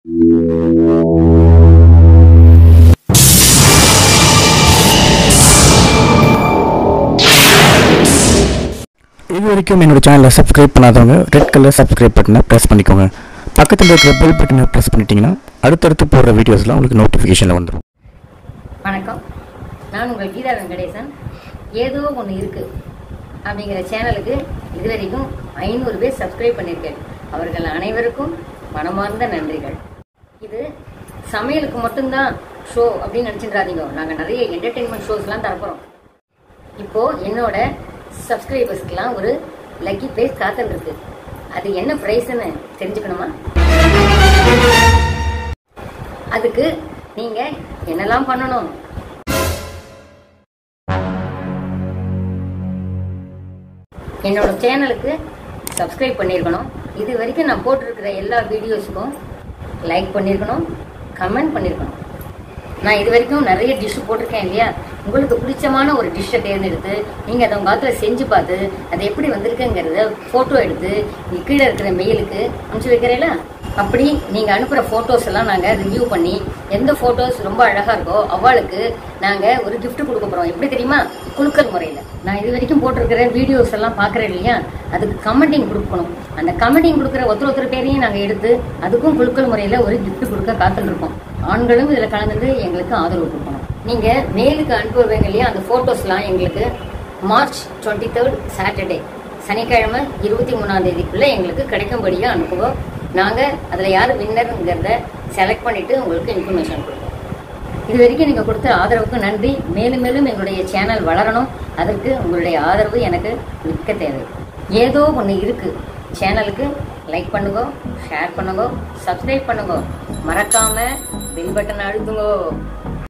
இது வரைக்கும் என்னோட சேனலை சப்ஸ்கிரைப் பண்ணாதவங்க ரெட் கலர் சப்ஸ்கிரைப் பட்டனை ப்ரெஸ் பண்ணிக்கோங்க பக்கத்தில் இருக்கிற பெல் பட்டனை ப்ரெஸ் பண்ணிட்டீங்கன்னா அடுத்தடுத்து போடுற வீடியோஸ்லாம் உங்களுக்கு நோட்டிஃபிகேஷனில் வந்துடும் வணக்கம் நான் உங்கள் கீதா வெங்கடேசன் ஏதோ ஒன்று இருக்கு அப்படிங்கிற சேனலுக்கு இதுவரைக்கும் ஐநூறு பேர் சப்ஸ்கிரைப் பண்ணியிருக்கேன் அவர்கள் அனைவருக்கும் மனமார்ந்த நன்றிகள் இது சமையலுக்கு மட்டும்தான் ஷோ அப்படின்னு நினச்சிடாதீங்க நாங்கள் நிறைய என்டர்டெயின்மெண்ட் ஷோஸ்லாம் தரப்போகிறோம் இப்போ என்னோட சப்ஸ்கிரைபர்ஸ்க்குலாம் ஒரு லக்கி ப்ரைஸ் காத்துன்னு இருக்கு அது என்ன ப்ரைஸ்ன்னு தெரிஞ்சுக்கணுமா அதுக்கு நீங்க என்னெல்லாம் பண்ணணும் என்னோட சேனலுக்கு சப்ஸ்கிரைப் பண்ணியிருக்கணும் இது வரைக்கும் நான் போட்டிருக்கிற எல்லா வீடியோஸுக்கும் லைக் பண்ணியிருக்கணும் கமெண்ட் பண்ணியிருக்கணும் நான் இது வரைக்கும் நிறைய டிஷ் போட்டிருக்கேன் இல்லையா உங்களுக்கு பிடிச்சமான ஒரு டிஷ்ஷை தேர்ந்தெடுத்து நீங்கள் அதை உங்கள் காலத்தில் செஞ்சு பார்த்து அது எப்படி வந்திருக்குங்கிறத ஃபோட்டோ எடுத்து இங்க கீழே இருக்கிற மெயிலுக்கு அனுப்பிச்சு வைக்கிறீங்களா அப்படி நீங்கள் அனுப்புகிற ஃபோட்டோஸ் எல்லாம் நாங்கள் ரிவ்யூ பண்ணி எந்த ஃபோட்டோஸ் ரொம்ப அழகாக இருக்கோ அவளுக்கு நாங்கள் ஒரு gift கொடுக்க போகிறோம் எப்படி தெரியுமா குலுக்கல் முறையில் நான் இது வரைக்கும் போட்டிருக்கிற வீடியோஸ் எல்லாம் பார்க்குறேன் இல்லையா அதுக்கு கமெண்டிங் கொடுக்கணும் அந்த கமெண்டிங் கொடுக்குற ஒருத்தர் ஒருத்தர் பேரையும் நாங்கள் எடுத்து அதுக்கும் குலுக்கல் முறையில் ஒரு gift கொடுக்க காத்துட்டு இருக்கோம் ஆண்களும் இதில் கலந்துட்டு எங்களுக்கு ஆதரவு கொடுக்கணும் நீங்கள் மெயிலுக்கு அனுப்புவீங்க இல்லையா அந்த ஃபோட்டோஸ்லாம் எங்களுக்கு மார்ச் டுவெண்ட்டி தேர்ட் சாட்டர்டே சனிக்கிழமை இருபத்தி மூணாம் தேதிக்குள்ளே எங்களுக்கு கிடைக்கும்படியாக அனுப்புவோம் நாங்கள் அதில் யார் வின்னருங்கிறத செலக்ட் பண்ணிவிட்டு உங்களுக்கு இன்ஃபர்மேஷன் கொடுப்போம் இது வரைக்கும் நீங்கள் கொடுத்த ஆதரவுக்கு நன்றி மேலும் மேலும் எங்களுடைய சேனல் வளரணும் அதற்கு உங்களுடைய ஆதரவு எனக்கு மிக்க தேவை ஏதோ ஒன்று இருக்கு சேனலுக்கு லைக் பண்ணுங்க ஷேர் பண்ணுங்க சப்ஸ்கிரைப் பண்ணுங்க மறக்காம பெல் பட்டன் அழுத்துங்க